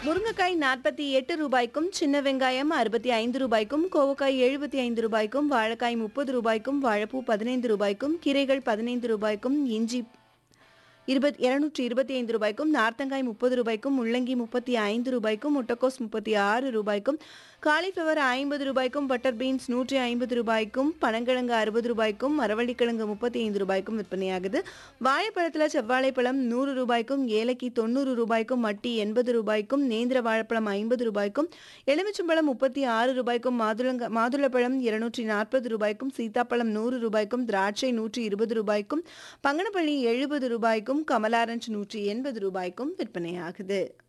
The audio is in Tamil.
முருங்கைக்காய் நாற்பத்தி எட்டு ரூபாய்க்கும் சின்ன வெங்காயம் அறுபத்தி ஐந்து ரூபாய்க்கும் கோவக்காய் எழுபத்தி ஐந்து ரூபாய்க்கும் வாழைக்காய் முப்பது ரூபாய்க்கும் வாழைப்பூ பதினைந்து ரூபாய்க்கும் கீரைகள் பதினைந்து ரூபாய்க்கும் இஞ்சி இருபத் இருநூற்றி இருபத்தி ஐந்து ரூபாய்க்கும் நார்த்தங்காய் முப்பது ரூபாய்க்கும் முள்ளங்கி முப்பத்தி ஐந்து ரூபாய்க்கும் முட்டைக்கோஸ் முப்பத்தி ஆறு ரூபாய்க்கும் காலிஃப்ளவர் ஐம்பது ரூபாய்க்கும் பட்டர் பீன்ஸ் நூற்றி ஐம்பது ரூபாய்க்கும் பனங்கிழங்கு அறுபது ரூபாய்க்கும் மரவள்ளிக்கிழங்கு முப்பத்தி ஐந்து ரூபாய்க்கும் விற்பனையாகுது வாழைப்பழத்தில் செவ்வாழைப்பழம் நூறு ரூபாய்க்கும் ஏலக்கி தொண்ணூறு ரூபாய்க்கும் மட்டி எண்பது ரூபாய்க்கும் நேந்திர வாழைப்பழம் ஐம்பது ரூபாய்க்கும் எலுமிச்சம்பழம் முப்பத்தி ஆறு ரூபாய்க்கும் மாதுளங்க மாதுளப்பழம் இருநூற்றி நாற்பது ரூபாய்க்கும் சீத்தாப்பழம் நூறு ரூபாய்க்கும் திராட்சை நூற்றி இருபது ரூபாய்க்கும் பங்கனப்பள்ளி எழுபது ரூபாய்க்கும் கமலாரஞ்ச் நூற்றி எண்பது ரூபாய்க்கும் விற்பனையாகுது